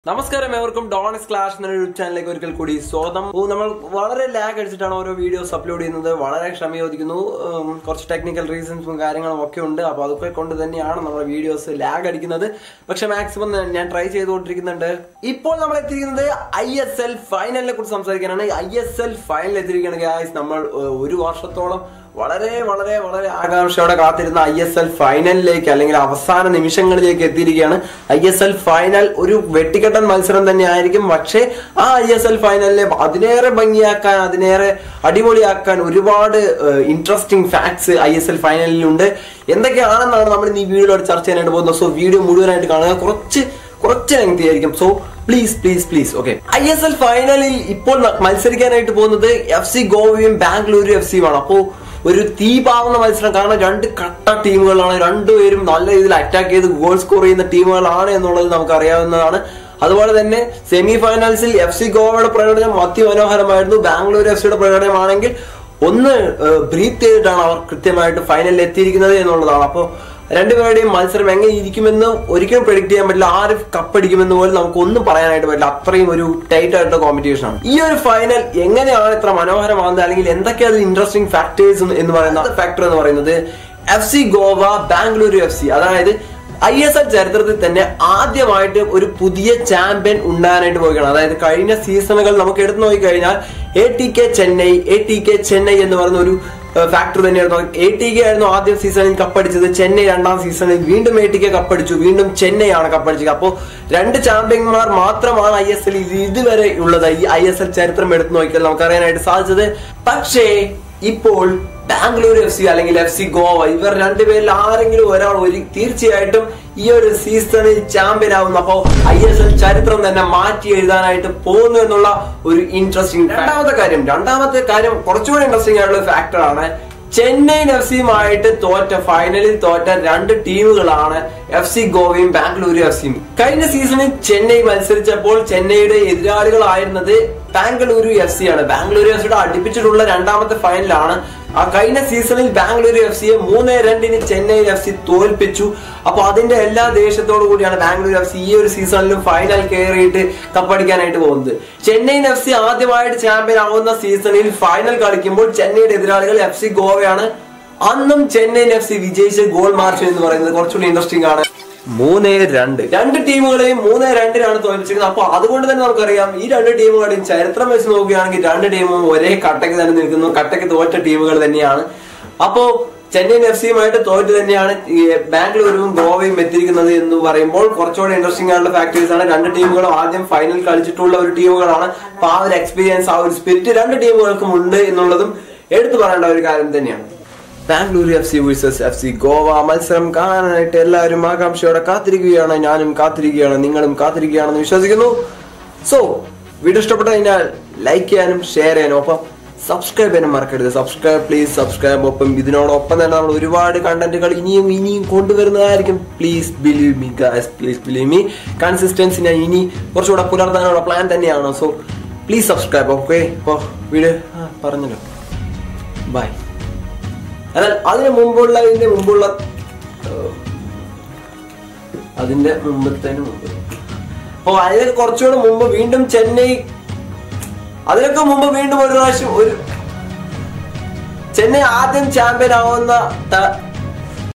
നമസ്കാരം എവർക്കും ഡോണസ് ക്ലാഷ് എന്ന യൂട്യൂബ് ചാനലിലേക്ക് ഒരിക്കൽ കൂടി സ്വാഗതം ഓ, നമ്മൾ വളരെ ലാഗ് അടിച്ചിട്ടാണ് ഓരോ വീഡിയോസ് അപ്ലോഡ് ചെയ്യുന്നത് വളരെ ക്ഷമ ചോദിക്കുന്നു ഉം, കുറച്ച് ടെക്നിക്കൽ റീസൺസും കാര്യങ്ങളും ഒക്കെ ഉണ്ട് അപ്പോൾ അതൊക്കെ കൊണ്ട് തന്നെയാണ് നമ്മുടെ വീഡിയോസ് ലാഗ് അടിക്കുന്നത് പക്ഷെ മാക്സിമം ഞാൻ ട്രൈ ചെയ്തുകൊണ്ടിരിക്കുന്നുണ്ട് ഇപ്പോൾ നമ്മൾ എത്തിയിരിക്കുന്നത് ഐ എസ് എൽ ഫൈനലിനെ കുറിച്ച് സംസാരിക്കാനാണ് ഐ എസ് എൽ ഫൈനൽ എത്തിയിരിക്കുകയാണ് ഗായ്സ് നമ്മൾ ഏഹ്, ഒരു വർഷത്തോളം വളരെ വളരെ വളരെ ആകാംക്ഷയോടെ കാത്തിരുന്ന ഐ എസ് എൽ ഫൈനലിലേക്ക് അല്ലെങ്കിൽ അവസാന നിമിഷങ്ങളിലേക്ക് എത്തിയിരിക്കുകയാണ് ഐ എസ് എൽ ഫൈനൽ ഒരു വെട്ടിക്കെട്ടൻ മത്സരം തന്നെ ആയിരിക്കും പക്ഷേ ആ ഐ എസ് എൽ ഫൈനലിനെ അതിനേറെ ഭംഗിയാക്കാൻ അതിനേറെ അടിപൊളിയാക്കാൻ ഒരുപാട് interesting facts I S L ഫൈനലിലുണ്ട് എന്തൊക്കെയാണെന്നാണ് നമ്മൾ ഇന്ന് ഈ വീഡിയോയിലൂടെ ചർച്ച ചെയ്യാനായിട്ട് പോകുന്നത് സോ വീഡിയോ മുഴുവനായിട്ട് കാണുക കുറച്ച് കുറച്ച് ലെങ്തി ആയിരിക്കും so please please please okay I S L ഫൈനലിൽ ഇപ്പോൾ ന- മത്സരിക്കാനായിട്ട് പോകുന്നത് എഫ് സി ഗോവയും ബാംഗ്ലൂരു എഫ് സിയുമാണ് അപ്പോ ഒരു തീ പാവുന്ന മത്സരം കാരണം രണ്ട് കട്ട ടീമുകളാണ് രണ്ടുപേരും നല്ല രീതിയിൽ അറ്റാക്ക് ചെയ്ത് ഗോൾ സ്കോർ ചെയ്യുന്ന ടീമുകളാണ് എന്നുള്ളത് നമുക്ക് അറിയാവുന്നതാണ് അതുപോലെ തന്നെ സെമി ഫൈനൽസിൽ എഫ് സി ഗോവയുടെ പ്രകടനം അതിമനോഹരമായിരുന്നു ബാംഗ്ലൂർ എഫ് സിയുടെ പ്രകടനമാണെങ്കിൽ ഒന്ന് ബ്രീത്ത് ചെയ്തിട്ടാണ് അവർ കൃത്യമായിട്ട് ഫൈനലിൽ എത്തിയിരിക്കുന്നത് എന്നുള്ളതാണ് അപ്പോൾ രണ്ടുപേരുടെയും മത്സരം എങ്ങനെ ഇരിക്കുമെന്ന് ഒരിക്കലും പ്രെഡിക്ട് ചെയ്യാൻ പറ്റില്ല ആര് കപ്പടിക്കുമെന്ന് പോലും നമുക്ക് ഒന്നും പറയാനായിട്ട് പറ്റില്ല അത്രയും ഒരു ടൈറ്റ് ആയിട്ടുള്ള കോമ്പറ്റീഷൻ ആണ് ഈ ഒരു ഫൈനൽ എങ്ങനെയാണ് ഇത്ര മനോഹരമാകുന്നത് അല്ലെങ്കിൽ എന്തൊക്കെയാണ് ഇൻട്രസ്റ്റിംഗ് ഫാക്ടേഴ്സ് എന്ന് പറയുന്ന ഫാക്ടർ എന്ന് പറയുന്നത് F C Goa Bengaluru F C അതായത് ഐ എസ് എൽ ചരിത്രത്തിൽ തന്നെ ആദ്യമായിട്ട് ഒരു പുതിയ ചാമ്പ്യൻ ഉണ്ടാകാനായിട്ട് പോവുകയാണ് അതായത് കഴിഞ്ഞ സീസണുകൾ നമുക്ക് എടുത്തു നോക്കിക്കഴിഞ്ഞാൽ A T K Chennai A T K Chennai എന്ന് പറയുന്ന ഒരു ഫാക്ടർ തന്നെയായിരുന്നു എ ടി കെ ആയിരുന്നു ആദ്യം സീസണിൽ കപ്പടിച്ചത് ചെന്നൈ രണ്ടാം സീസണിൽ വീണ്ടും എ ടി കെ കപ്പടിച്ചു വീണ്ടും ചെന്നൈ ആണ് കപ്പടിച്ചത് അപ്പോൾ രണ്ട് ചാമ്പ്യന്മാർ മാത്രമാണ് ഐ എസ് എല്ലിൽ ഇതുവരെ ഉള്ളത് ഈ ഐ എസ് എൽ ചരിത്രം എടുത്തു നോക്കിയാൽ നമുക്ക് അറിയാനായിട്ട് സാധിച്ചത് പക്ഷേ ഇപ്പോൾ ബാംഗ്ലൂർ എഫ് സി അല്ലെങ്കിൽ എഫ് സി ഗോവ ഇവർ രണ്ടുപേരിൽ ആരെങ്കിലും ഒരാൾ ഒരു തീർച്ചയായിട്ടും ഈ ഒരു സീസണിൽ ചാമ്പ്യൻ ആവുന്നു അപ്പോ ഐ എസ് എൽ ചരിത്രം തന്നെ മാറ്റി എഴുതാനായിട്ട് പോകുന്നു എന്നുള്ള ഒരു ഇൻട്രസ്റ്റിംഗ് രണ്ടാമത്തെ കാര്യം രണ്ടാമത്തെ കാര്യം കുറച്ചുകൂടി ഇൻട്രസ്റ്റിംഗ് ആയിട്ടുള്ള ഫാക്ടർ ആണ് ചെന്നൈയിൻ എഫ് സിയുമായിട്ട് തോറ്റ ഫൈനലിൽ തോറ്റ രണ്ട് ടീമുകളാണ് എഫ് സി ഗോവയും ബാംഗ്ലൂരു എഫ് സിയും കഴിഞ്ഞ സീസണിൽ ചെന്നൈ മത്സരിച്ചപ്പോൾ ചെന്നൈയുടെ എതിരാളികളായിരുന്നത് ബാംഗ്ലൂരു എഫ് സി ആണ് ബാംഗ്ലൂരു എഫ് സിയുടെ അടുപ്പിച്ചിട്ടുള്ള രണ്ടാമത്തെ ഫൈനലാണ് ആ കഴിഞ്ഞ സീസണിൽ ബാംഗ്ലൂരു എഫ് സിയെ മൂന്ന് രണ്ടിന് ചെന്നൈ എഫ് സി തോൽപ്പിച്ചു അപ്പൊ അതിന്റെ എല്ലാ ദേഷ്യത്തോടു കൂടിയാണ് ബാംഗ്ലൂർ എഫ് സി ഈ ഒരു സീസണിലും ഫൈനൽ കയറിയിട്ട് കപ്പടിക്കാനായിട്ട് പോകുന്നത് ചെന്നൈയിൻ എഫ് സി ആദ്യമായിട്ട് ചാമ്പ്യൻ ആവുന്ന സീസണിൽ ഫൈനൽ കളിക്കുമ്പോൾ ചെന്നൈയുടെ എതിരാളികൾ എഫ് സി ഗോവയാണ് അന്നും ചെന്നൈയിൻ എഫ് സി വിജയിച്ച ഗോൾ മാർച്ച് എന്ന് പറയുന്നത് കുറച്ചുകൂടി ഇൻട്രസ്റ്റിംഗ് ആണ് മൂന്ന് രണ്ട് രണ്ട് ടീമുകളെയും മൂന്ന് രണ്ടിനാണ് തോൽപ്പിച്ചിരിക്കുന്നത് അപ്പൊ അതുകൊണ്ട് തന്നെ നമുക്കറിയാം ഈ രണ്ട് ടീമുകളുടെയും ചരിത്രം വെച്ച് നോക്കുകയാണെങ്കിൽ രണ്ട് ടീമും ഒരേ കട്ടയ്ക്ക് തന്നെ നിൽക്കുന്നു കട്ടയ്ക്ക് തോറ്റ ടീമുകൾ തന്നെയാണ് അപ്പോ ചെന്നൈയിൻ എഫ് സിയുമായിട്ട് തോറ്റ് തന്നെയാണ് ഈ ബാംഗ്ലൂരും ഗോവയും എത്തിയിരിക്കുന്നത് എന്ന് പറയുമ്പോൾ കുറച്ചുകൂടി ഇൻട്രസ്റ്റിംഗ് ആയിട്ടുള്ള ഫാക്ടേഴ്സ് ആണ് രണ്ട് ടീമുകളും ആദ്യം ഫൈനൽ കളിച്ചിട്ടുള്ള ഒരു ടീമുകളാണ് അപ്പൊ ആ ഒരു എക്സ്പീരിയൻസ് ആ ഒരു സ്പിരിറ്റ് രണ്ട് ടീമുകൾക്കും ഉണ്ട് എന്നുള്ളതും എടുത്തു പറയേണ്ട ഒരു കാര്യം തന്നെയാണ് Bangalore F C versus F C Goa മത്സരം കാണാനായിട്ട് എല്ലാവരും ആകാംക്ഷയോടെ കാത്തിരിക്കുകയാണ് ഞാനും കാത്തിരിക്കുകയാണ് നിങ്ങളും കാത്തിരിക്കുകയാണെന്ന് വിശ്വസിക്കുന്നു സോ വീഡിയോ ഇഷ്ടപ്പെട്ടു കഴിഞ്ഞാൽ ലൈക്ക് ചെയ്യാനും ഷെയർ ചെയ്യാനും ഒപ്പം സബ്സ്ക്രൈബ് ചെയ്യാനും മറക്കരുത് സബ്സ്ക്രൈബ് പ്ലീസ് സബ്സ്ക്രൈബ് ഒപ്പം ഇതിനോടൊപ്പം തന്നെ നമ്മൾ ഒരുപാട് കണ്ടന്റുകൾ ഇനിയും ഇനിയും കൊണ്ടുവരുന്നതായിരിക്കും please believe me guys please believe me consistency ഞാൻ ഇനി കുറച്ചുകൂടെ പുലർത്താനുള്ള പ്ലാൻ തന്നെയാണ് സോ പ്ലീസ് സബ്സ്ക്രൈബ് ഓക്കെ ഇപ്പോൾ വീഡിയോ പറഞ്ഞല്ലോ ബൈ എന്നാൽ അതിന് മുമ്പുള്ള ഇതിന്റെ മുമ്പുള്ള ഏഹ്, അതിന്റെ മുമ്പത്തേന് മുമ്പ് അപ്പൊ അതിനൊക്കെ കുറച്ചുകൂടെ മുമ്പ് വീണ്ടും ചെന്നൈ അതിനൊക്കെ മുമ്പ് വീണ്ടും ഒരു പ്രാവശ്യം ഒരു ചെന്നൈ ആദ്യം ചാമ്പ്യൻ ആവുന്ന ത-